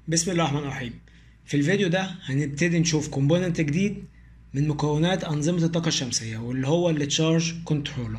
بسم الله الرحمن الرحيم في الفيديو ده هنبتدي نشوف كومبوننت جديد من مكونات أنظمة الطاقة الشمسية واللي هو التشارج كنترولر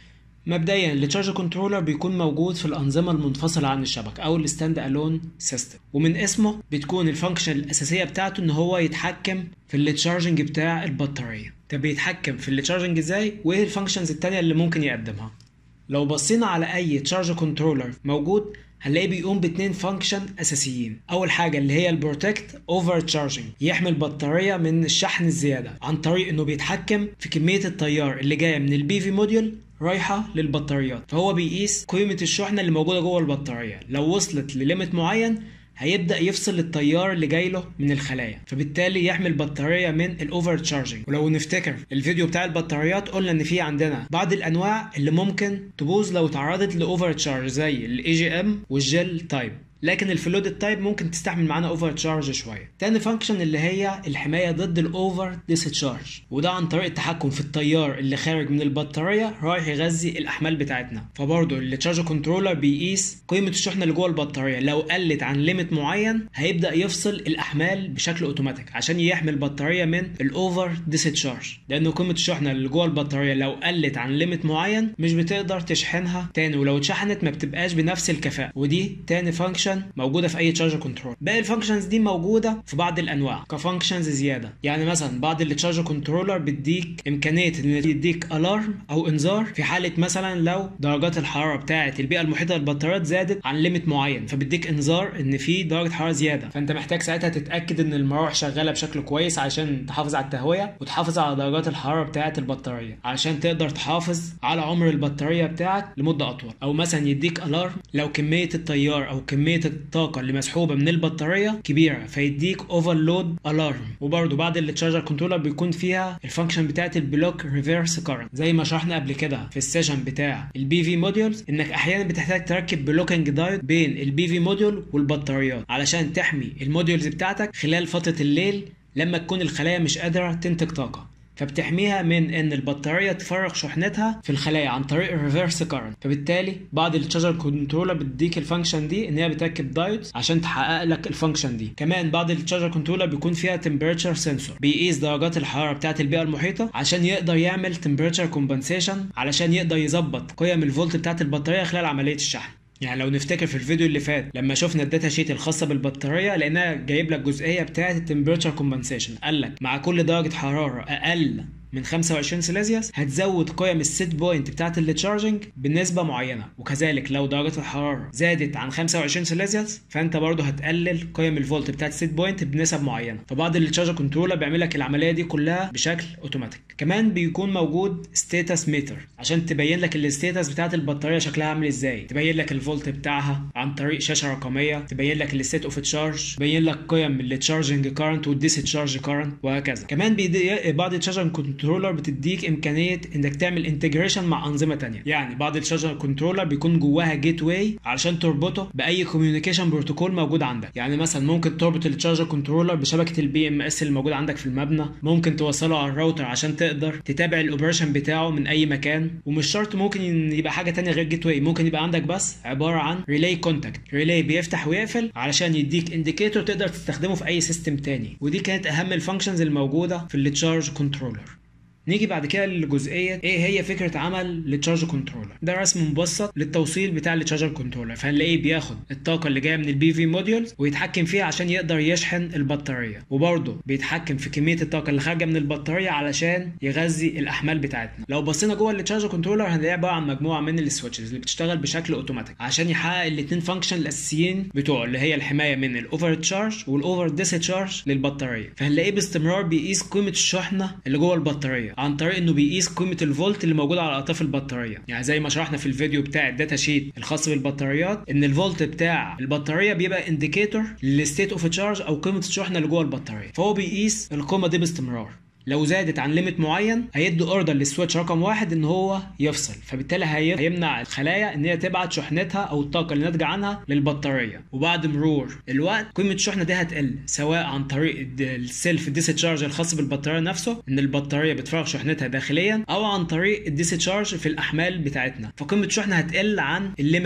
مبدئيا التشارج كنترولر بيكون موجود في الأنظمة المنفصلة عن الشبكة أو الستاند ألون سيستم ومن اسمه بتكون الفانكشن الأساسية بتاعته إن هو يتحكم في التشارجنج بتاع البطارية طب بيتحكم في التشارجنج ازاي وايه الفانكشنز التانية اللي ممكن يقدمها لو بصينا على اي تشارج كنترولر موجود هنلاقيه بيقوم باتنين فانكشن اساسيين اول حاجه اللي هي البروتكت اوفر تشارجنج يحمي البطاريه من الشحن الزياده عن طريق انه بيتحكم في كميه التيار اللي جايه من البي في موديول رايحه للبطاريات فهو بيقيس قيمه الشحنه اللي موجوده جوه البطاريه لو وصلت لليميت معين هيبدا يفصل التيار اللي جاي له من الخلايا فبالتالي يحمي البطاريه من الاوفر تشارجنج ولو نفتكر الفيديو بتاع البطاريات قلنا ان في عندنا بعض الانواع اللي ممكن تبوظ لو تعرضت لاوفر تشارج زي الاي جي ام والجل تايب لكن الفلود تايب ممكن تستحمل معانا اوفر تشارج شويه تاني فانكشن اللي هي الحمايه ضد الاوفر ديسشارج وده عن طريق التحكم في التيار اللي خارج من البطاريه رايح يغذي الاحمال بتاعتنا فبرضه التشارج كنترولر بيقيس قيمه الشحنه اللي جوه البطاريه لو قلت عن ليميت معين هيبدا يفصل الاحمال بشكل اوتوماتيك عشان يحمي البطاريه من الاوفر ديسشارج لانه قيمه الشحنه اللي جوه البطاريه لو قلت عن ليميت معين مش بتقدر تشحنها تاني ولو اتشحنت ما بتبقاش بنفس الكفاءه ودي تاني فانكشن موجوده في اي تشارج كنترول باقي الفانكشنز دي موجوده في بعض الانواع كفانكشنز زياده يعني مثلا بعض التشارج كنترولر بيديك امكانيه ان يديك الارم او انذار في حاله مثلا لو درجات الحراره بتاعه البيئه المحيطه للبطاريات زادت عن ليميت معين فبيديك انذار ان في درجه حراره زياده فانت محتاج ساعتها تتاكد ان المراوح شغاله بشكل كويس عشان تحافظ على التهويه وتحافظ على درجات الحراره بتاعه البطاريه علشان تقدر تحافظ على عمر البطاريه بتاعك لمده اطول او مثلا يديك الارم لو كميه التيار او كميه الطاقه اللي مسحوبه من البطاريه كبيره فيديك اوفرلود الارم وبرده بعد التشارجر كنترولر بيكون فيها الفانكشن بتاعت البلوك ريفيرس كارنت زي ما شرحنا قبل كده في السيشن بتاع البي في موديولز انك احيانا بتحتاج تركب بلوكينج دايود بين البي في موديول والبطاريات علشان تحمي الموديولز بتاعتك خلال فتره الليل لما تكون الخلايا مش قادره تنتج طاقه فبتحميها من ان البطاريه تفرغ شحنتها في الخلايا عن طريق الريفرس كارنت فبالتالي بعض التشارجر كنترولر بتديك الفانكشن دي ان هي بتركب دايودز عشان تحقق لك الفانكشن دي كمان بعض التشارجر كنترولر بيكون فيها تمبريتشر سنسور بيقيس درجات الحراره بتاعه البيئه المحيطه عشان يقدر يعمل تمبريتشر كومبنسيشن علشان يقدر يظبط قيم الفولت بتاعه البطاريه خلال عمليه الشحن يعني لو نفتكر في الفيديو اللي فات لما شفنا الداتا شيت الخاصه بالبطاريه لقيناها جايب لك جزئيه بتاعه التمبريتشر كومبنسيشن قال لك مع كل درجه حراره اقل من 25 سيليزيوس هتزود قيم السيت بوينت بتاعت التشارجنج بنسبه معينه وكذلك لو درجه الحراره زادت عن 25 سيليزيوس فانت برضه هتقلل قيم الفولت بتاعت السيت بوينت بنسب معينه فبعض التشارجر كنترولر بيعمل لك العمليه دي كلها بشكل اوتوماتيك كمان بيكون موجود ستاتس ميتر عشان تبين لك الستاتس بتاعت البطاريه شكلها عامل ازاي تبين لك الفولت بتاعها عن طريق شاشه رقميه تبين لك الستيت اوف تشارج تبين لك قيم التشارجنج كارنت والديس تشارج كارنت وهكذا كمان بيدي بعض التشارجر كنترولر بتديك امكانيه انك تعمل انتجريشن مع انظمه تانية يعني بعض التشارجر كنترولر بيكون جواها جيت واي علشان تربطه باي كوميونيكيشن بروتوكول موجود عندك يعني مثلا ممكن تربط التشارجر كنترولر بشبكه البي ام اس اللي موجود عندك في المبنى ممكن توصله على الراوتر عشان تقدر تتابع الاوبريشن بتاعه من اي مكان ومش شرط ممكن يبقى حاجه تانية غير جيت واي ممكن يبقى عندك بس عباره عن ريلاي كونتاكت ريلاي بيفتح ويقفل علشان يديك انديكيتور تقدر تستخدمه في اي سيستم تاني ودي كانت اهم الفانكشنز الموجوده في التشارج كنترولر نيجي بعد كده للجزئيه ايه هي فكره عمل التشارج كنترولر ده رسم مبسط للتوصيل بتاع التشارجر كنترولر فهنلاقيه بياخد الطاقه اللي جايه من البي في موديولز ويتحكم فيها عشان يقدر يشحن البطاريه وبرضه بيتحكم في كميه الطاقه اللي خارجه من البطاريه علشان يغذي الاحمال بتاعتنا لو بصينا جوه التشارجر كنترولر هنلاقيه عباره عن مجموعه من السويتشز اللي بتشتغل بشكل اوتوماتيك عشان يحقق الاثنين فانكشن الاساسيين بتوعه اللي هي الحمايه من الاوفر تشارج والاوفر ديس تشارج للبطاريه فهنلاقيه باستمرار بيقيس قيمه الشحنه اللي جوه البطاريه عن طريق انه بيقيس قيمه الفولت اللي موجوده على اطراف البطاريه يعني زي ما شرحنا في الفيديو بتاع الداتا شيت الخاص بالبطاريات ان الفولت بتاع البطاريه بيبقى انديكيتور للستيت اوف تشارج او قيمه الشحنه اللي جوه البطاريه فهو بيقيس القيمه دي باستمرار لو زادت عن ليميت معين هيدي اوردر للسويتش رقم واحد ان هو يفصل فبالتالي هي- هيمنع الخلايا ان هي تبعت شحنتها او الطاقه اللي ناتجه عنها للبطاريه وبعد مرور الوقت قيمه الشحنه دي هتقل سواء عن طريق الد- السيلف ديسشارج الخاص بالبطاريه نفسه ان البطاريه بتفرغ شحنتها داخليا او عن طريق الديسشارج في الاحمال بتاعتنا فقيمه الشحنه هتقل عن الليميت ده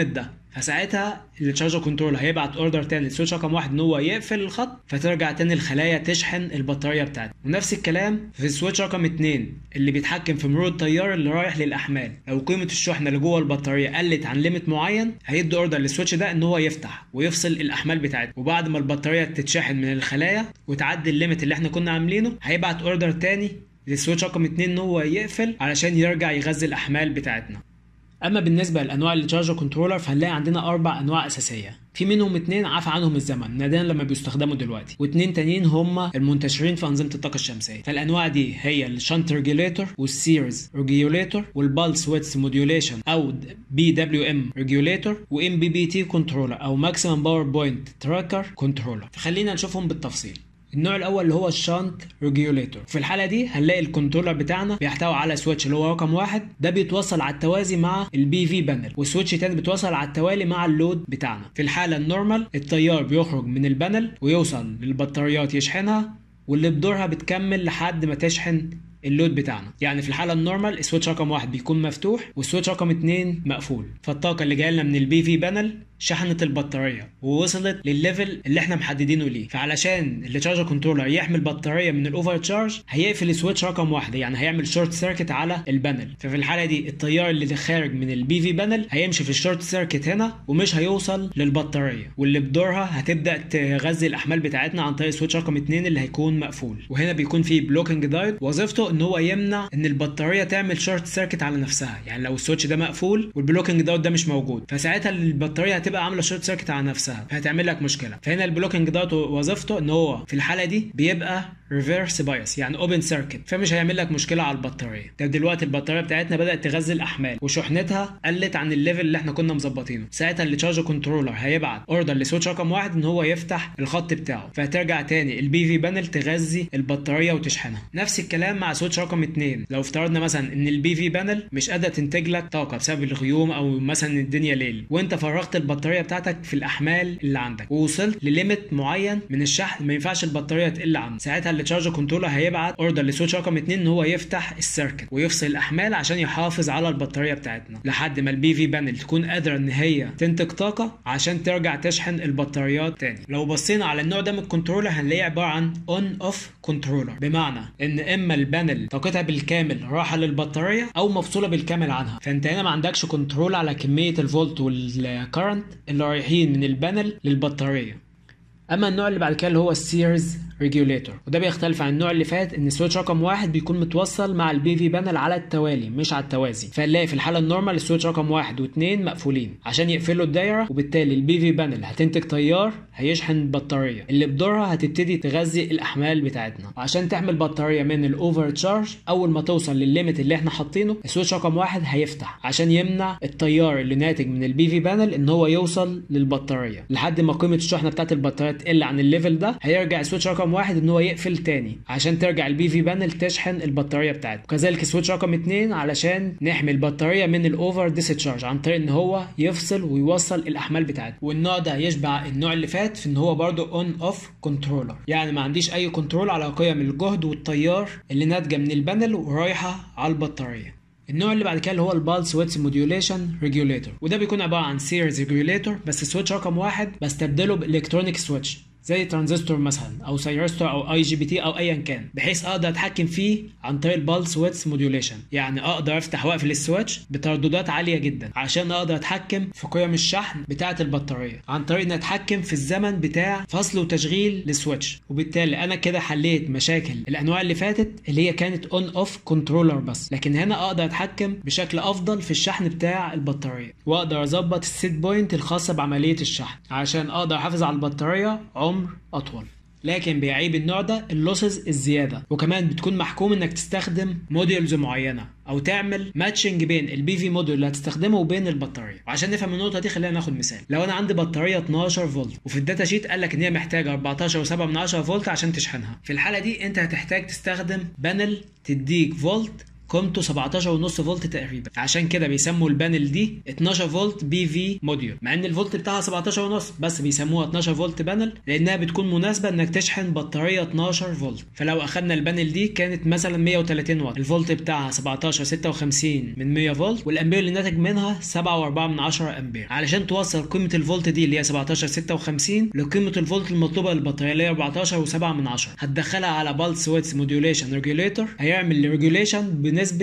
فساعتها التشارجر كنترول هيبعت اوردر تاني للسويتش رقم واحد ان هو يقفل الخط فترجع تاني الخلايا تشحن البطاريه بتاعتها ونفس الكلام في السويتش رقم اتنين اللي بيتحكم في مرور التيار اللي رايح للاحمال لو قيمه الشحنه اللي جوه البطاريه قلت عن ليميت معين هيدي اوردر للسويتش ده ان هو يفتح ويفصل الاحمال بتاعتها وبعد ما البطاريه تتشحن من الخلايا وتعدي الليميت اللي احنا كنا عاملينه هيبعت اوردر تاني للسويتش رقم اتنين ان هو يقفل علشان يرجع يغذي الاحمال بتاعتنا اما بالنسبه لانواع التشارجر كنترولر فهنلاقي عندنا اربع انواع اساسيه في منهم اتنين عفى عنهم الزمن نادرا لما بيستخدموا دلوقتي واتنين تانيين هم المنتشرين في انظمه الطاقه الشمسيه فالانواع دي هي الشنت ريجوليتور والسيرز ريجوليتور والبالس ويتس موديوليشن او بي دبليو ام ريجوليتور وام بي بي تي كنترولر او ماكسيمم باور بوينت تراكر كنترولر فخلينا نشوفهم بالتفصيل النوع الاول اللي هو الشانت ريجوليتور في الحاله دي هنلاقي الكنترولر بتاعنا بيحتوي على سويتش اللي هو رقم واحد ده بيتوصل على التوازي مع البي في بانل وسويتش تاني بيتوصل على التوالي مع اللود بتاعنا في الحاله النورمال التيار بيخرج من البانل ويوصل للبطاريات يشحنها واللي بدورها بتكمل لحد ما تشحن اللود بتاعنا يعني في الحاله النورمال السويتش رقم واحد بيكون مفتوح والسويتش رقم اتنين مقفول فالطاقه اللي جايه لنا من البي في بانل شحنت البطاريه ووصلت للليفل اللي احنا محددينه ليه فعلشان التشارجر كنترولر يحمل بطاريه من الاوفر تشارج هيقفل السويتش رقم واحد يعني هيعمل شورت سيركت على البانل ففي الحاله دي التيار اللي خارج من البي في بانل هيمشي في الشورت سيركت هنا ومش هيوصل للبطاريه واللي بدورها هتبدا تغذي الاحمال بتاعتنا عن طريق السويتش رقم اتنين اللي هيكون مقفول وهنا بيكون في بلوكينج دايود وظيفته ان هو يمنع ان البطاريه تعمل شورت سيركت على نفسها يعني لو السويتش ده مقفول والبلوكينج دايود ده مش موجود فساعتها البطاريه هتبقى عامله شورت سيركت على نفسها فهتعمل لك مشكله فهنا البلوكينج دايود وظيفته ان هو في الحاله دي بيبقى ريفرس بايس يعني اوبن سيركت فمش هيعمل لك مشكله على البطاريه طب دلوقتي البطاريه بتاعتنا بدات تغذي الاحمال وشحنتها قلت عن الليفل اللي احنا كنا مظبطينه ساعتها التشارج كنترولر هيبعت اوردر لسويتش رقم واحد ان هو يفتح الخط بتاعه فهترجع تاني البي في بانل تغذي البطاريه وتشحنها نفس الكلام مع سويتش رقم اتنين لو افترضنا مثلا ان البي في بانل مش قادره تنتج لك طاقه بسبب الغيوم او مثلا الدنيا ليل وانت فرغت البطاريه بتاعتك في الاحمال اللي عندك ووصلت لليميت معين من الشحن ما ينفعش البطاريه تقل عنه ساعتها التشارج كنترولر هيبعت اوردر لسويتش رقم اتنين ان هو يفتح السيركت ويفصل الاحمال عشان يحافظ على البطاريه بتاعتنا لحد ما البي في بانل تكون قادره ان هي تنتج طاقه عشان ترجع تشحن البطاريات تاني لو بصينا على النوع ده من الكنترولر هنلاقيه عباره عن اون اوف كنترولر بمعنى ان اما البانل طاقتها بالكامل رايحه للبطاريه او مفصوله بالكامل عنها فانت هنا ما عندكش كنترول على كميه الفولت والكرنت اللي رايحين من البانل للبطاريه اما النوع اللي بعد كده اللي هو السيرز ريجوليتور وده بيختلف عن النوع اللي فات ان السويتش رقم واحد بيكون متوصل مع البي في بانل على التوالي مش على التوازي فنلاقي في الحاله النورمال السويتش رقم واحد واثنين مقفولين عشان يقفلوا الدايره وبالتالي البي في بانل هتنتج تيار هيشحن البطاريه اللي بدورها هتبتدي تغذي الاحمال بتاعتنا وعشان تحمل بطاريه من الاوفر تشارج اول ما توصل للليميت اللي احنا حاطينه السويتش رقم واحد هيفتح عشان يمنع التيار اللي ناتج من البي في بانل ان هو يوصل للبطاريه لحد ما قيمه الشحنه بتاعت البطاريه تقل عن الليفل ده هيرجع السويتش رقم واحد ان هو يقفل تاني عشان ترجع البي في بانل تشحن البطاريه بتاعته وكذلك السويتش رقم اتنين علشان نحمي البطاريه من الاوفر ديسشارج عن طريق ان هو يفصل ويوصل الاحمال بتاعته والنوع ده يشبه النوع اللي فات في ان هو برضه اون اوف كنترولر يعني ما عنديش اي كنترول على قيم الجهد والتيار اللي ناتجه من البانل ورايحه على البطاريه النوع اللي بعد كده اللي هو البالس ويتس موديوليشن ريجوليتور وده بيكون عباره عن سيريز ريجوليتور بس السويتش رقم واحد بستبدله بالكترونيك سويتش زي ترانزستور مثلا او سيرستور او اي جي بي تي او ايا كان بحيث اقدر اتحكم فيه عن طريق البالس ويتس موديوليشن يعني اقدر افتح واقفل السويتش بترددات عاليه جدا عشان اقدر اتحكم في قيم الشحن بتاعه البطاريه عن طريق ان اتحكم في الزمن بتاع فصل وتشغيل للسويتش وبالتالي انا كده حليت مشاكل الانواع اللي فاتت اللي هي كانت اون اوف كنترولر بس لكن هنا اقدر اتحكم بشكل افضل في الشحن بتاع البطاريه واقدر اظبط السيت بوينت الخاصه بعمليه الشحن عشان اقدر احافظ على البطاريه عمر اطول لكن بيعيب النوع ده اللوسز الزياده وكمان بتكون محكوم انك تستخدم موديلز معينه او تعمل ماتشنج بين البي في موديل اللي هتستخدمه وبين البطاريه وعشان نفهم النقطه دي خلينا ناخد مثال لو انا عندي بطاريه 12 فولت وفي الداتا شيت قال لك ان هي محتاجه 14.7 فولت عشان تشحنها في الحاله دي انت هتحتاج تستخدم بانل تديك فولت قيمته 17.5 فولت تقريبا عشان كده بيسموا البانل دي 12 فولت بي في موديول مع ان الفولت بتاعها 17.5 بس بيسموها 12 فولت بانل لانها بتكون مناسبه انك تشحن بطاريه 12 فولت فلو اخدنا البانل دي كانت مثلا 130 واط الفولت بتاعها 17 56 من 100 فولت والامبير اللي ناتج منها 7.4 من 10 امبير علشان توصل قيمه الفولت دي اللي هي 17 56 لقيمه الفولت المطلوبه للبطاريه اللي هي 14 و7 من 10 هتدخلها على بالس ويتس موديوليشن ريجوليتور هيعمل ريجوليشن بنسبه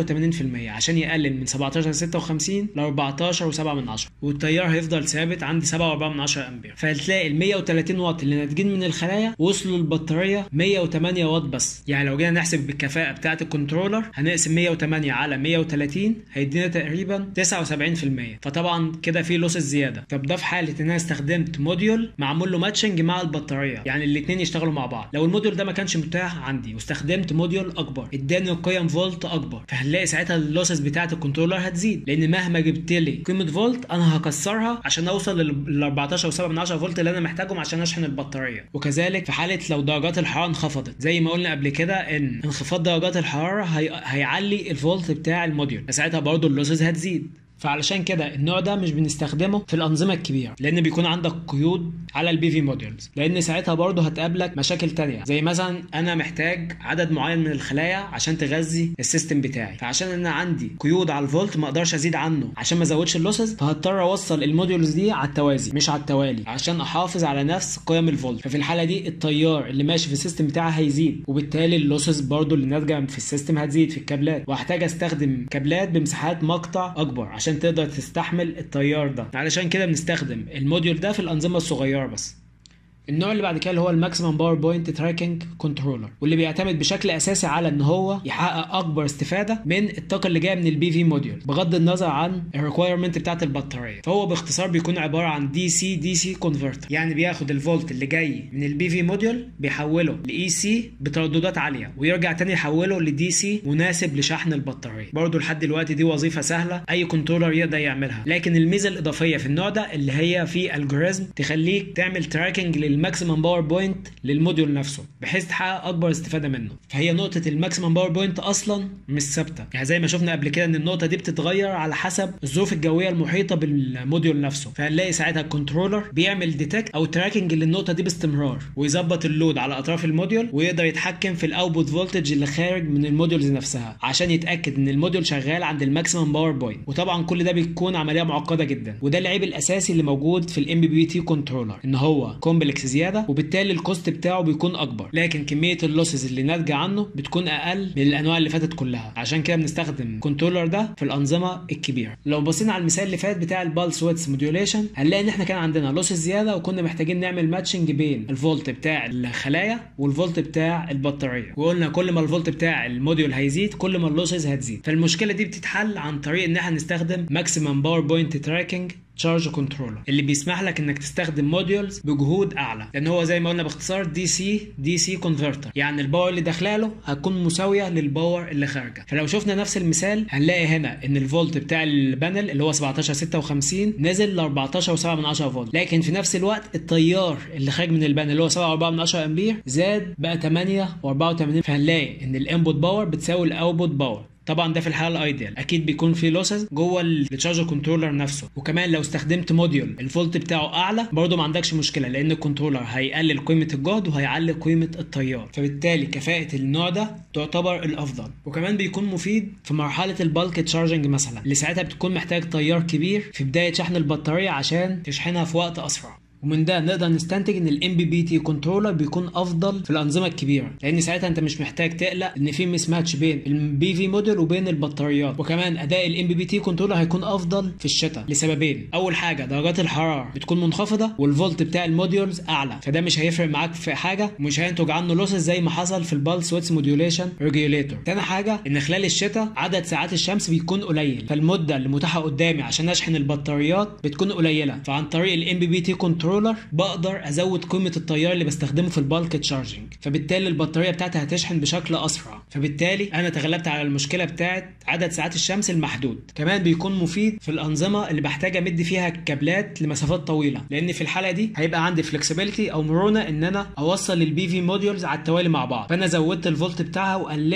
83% عشان يقلل من 17 56 ل 14 و7 من 10 والتيار هيفضل ثابت عند 7.4 من 10 امبير فهتلاقي ال 130 واط اللي ناتجين من الخلايا وصلوا للبطاريه 108 واط بس يعني لو جينا نحسب بالكفاءه بتاعه الكنترولر هنقسم 108 على 130 هيدينا تقريبا 79% فطبعا كده في لوس زياده طب ده في حاله ان انا استخدمت موديول معمول له ماتشنج مع البطاريه يعني الاثنين يشتغلوا مع بعض لو الموديول ده ما كانش متاح عندي واستخدمت موديول اكبر اداني قيم فولت اكبر فهنلاقي ساعتها اللوسز بتاعه الكنترولر هتزيد لان مهما جبت لي قيمه فولت انا هكسرها عشان اوصل لل 14 و7 من 10 فولت اللي انا محتاجهم عشان اشحن البطاريه وكذلك في حاله لو درجات الحراره انخفضت زي ما قلنا قبل كده ان انخفاض درجات الحراره هي... هيعلي الفولت بتاع الموديول فساعتها برضه اللوسز هتزيد فعلشان كده النوع ده مش بنستخدمه في الانظمه الكبيره لان بيكون عندك قيود على البي في موديولز لان ساعتها برضه هتقابلك مشاكل تانية زي مثلا انا محتاج عدد معين من الخلايا عشان تغذي السيستم بتاعي فعشان انا عندي قيود على الفولت ما اقدرش ازيد عنه عشان ما ازودش اللوسز فهضطر اوصل الموديولز دي على التوازي مش على التوالي عشان احافظ على نفس قيم الفولت ففي الحاله دي التيار اللي ماشي في السيستم بتاعي هيزيد وبالتالي اللوسز برضه اللي ناتجه في السيستم هتزيد في الكابلات وهحتاج استخدم كابلات بمساحات مقطع اكبر عشان تقدر تستحمل التيار ده علشان كده بنستخدم الموديول ده في الانظمه الصغيره بس النوع اللي بعد كده اللي هو الماكسيمم باور بوينت تراكنج كنترولر واللي بيعتمد بشكل اساسي على ان هو يحقق اكبر استفاده من الطاقه اللي جايه من البي في موديول بغض النظر عن الريكويرمنت بتاعت البطاريه فهو باختصار بيكون عباره عن دي سي دي سي كونفرتر يعني بياخد الفولت اللي جاي من البي في موديول بيحوله لاي سي بترددات عاليه ويرجع تاني يحوله لدي سي مناسب لشحن البطاريه برضه لحد دلوقتي دي وظيفه سهله اي كنترولر يقدر يعملها لكن الميزه الاضافيه في النوع ده اللي هي في الجوريزم تخليك تعمل تراكنج للماكسيمم باور بوينت للموديول نفسه بحيث تحقق اكبر استفاده منه فهي نقطه الماكسيمم باور بوينت اصلا مش ثابته يعني زي ما شفنا قبل كده ان النقطه دي بتتغير على حسب الظروف الجويه المحيطه بالموديول نفسه فهنلاقي ساعتها الكنترولر بيعمل ديتكت او تراكنج للنقطه دي باستمرار ويظبط اللود على اطراف الموديول ويقدر يتحكم في الاوتبوت فولتج اللي خارج من الموديولز نفسها عشان يتاكد ان الموديول شغال عند الماكسيمم باور بوينت وطبعا كل ده بيكون عمليه معقده جدا وده العيب الاساسي اللي موجود في الام بي بي تي كنترولر ان هو كومبلكس زياده وبالتالي الكوست بتاعه بيكون اكبر لكن كميه اللوسز اللي ناتجه عنه بتكون اقل من الانواع اللي فاتت كلها عشان كده بنستخدم الكنترولر ده في الانظمه الكبيره لو بصينا على المثال اللي فات بتاع البالس ويتس موديوليشن هنلاقي ان احنا كان عندنا لوسز زياده وكنا محتاجين نعمل ماتشنج بين الفولت بتاع الخلايا والفولت بتاع البطاريه وقلنا كل ما الفولت بتاع الموديول هيزيد كل ما اللوسز هتزيد فالمشكله دي بتتحل عن طريق ان احنا نستخدم ماكسيمم باور بوينت تراكنج تشارج كنترولر اللي بيسمح لك انك تستخدم موديولز بجهود اعلى لان هو زي ما قلنا باختصار دي سي دي سي كونفرتر يعني الباور اللي داخله له هتكون مساويه للباور اللي خارجه فلو شفنا نفس المثال هنلاقي هنا ان الفولت بتاع البانل اللي هو 17 56 نزل ل 14 و7 من 10 فولت لكن في نفس الوقت التيار اللي خارج من البانل اللي هو 7.4 من 10 امبير زاد بقى 8 و84 فهنلاقي ان الانبوت باور بتساوي الاوتبوت باور طبعا ده في الحاله الايديال اكيد بيكون في لوسز جوه التشارجر كنترولر نفسه وكمان لو استخدمت موديول الفولت بتاعه اعلى برضه ما عندكش مشكله لان الكنترولر هيقلل قيمه الجهد وهيعلي قيمه التيار فبالتالي كفاءه النوع ده تعتبر الافضل وكمان بيكون مفيد في مرحله البالك تشارجنج مثلا اللي ساعتها بتكون محتاج تيار كبير في بدايه شحن البطاريه عشان تشحنها في وقت اسرع ومن ده نقدر نستنتج ان الام بي بي تي كنترولر بيكون افضل في الانظمه الكبيره لان ساعتها انت مش محتاج تقلق ان في مس ماتش بين البي في موديل وبين البطاريات وكمان اداء الام بي بي تي كنترولر هيكون افضل في الشتاء لسببين اول حاجه درجات الحراره بتكون منخفضه والفولت بتاع الموديولز اعلى فده مش هيفرق معاك في حاجه ومش هينتج عنه لوسز زي ما حصل في البالس ويتس موديوليشن ريجوليتور تاني حاجه ان خلال الشتاء عدد ساعات الشمس بيكون قليل فالمده اللي متاحه قدامي عشان اشحن البطاريات بتكون قليله فعن طريق الام بي بي تي كنترولر بقدر ازود قيمه التيار اللي بستخدمه في البالك تشارجنج فبالتالي البطاريه بتاعتي هتشحن بشكل اسرع فبالتالي انا تغلبت على المشكله بتاعت عدد ساعات الشمس المحدود كمان بيكون مفيد في الانظمه اللي بحتاج امد فيها الكابلات لمسافات طويله لان في الحاله دي هيبقى عندي فلكسبيليتي او مرونه ان انا اوصل البي في موديولز على التوالي مع بعض فانا زودت الفولت بتاعها وقللت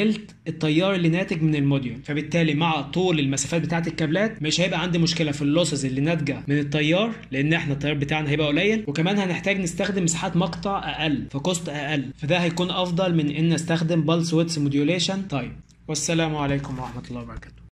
التيار اللي ناتج من الموديول فبالتالي مع طول المسافات بتاعه الكابلات مش هيبقى عندي مشكله في اللوسز اللي ناتجه من التيار لان احنا التيار بتاعنا هيبقى قليل وكمان هنحتاج نستخدم مساحات مقطع اقل فكوست اقل فده هيكون افضل من ان استخدم بالس ويتس موديوليشن طيب والسلام عليكم ورحمه الله وبركاته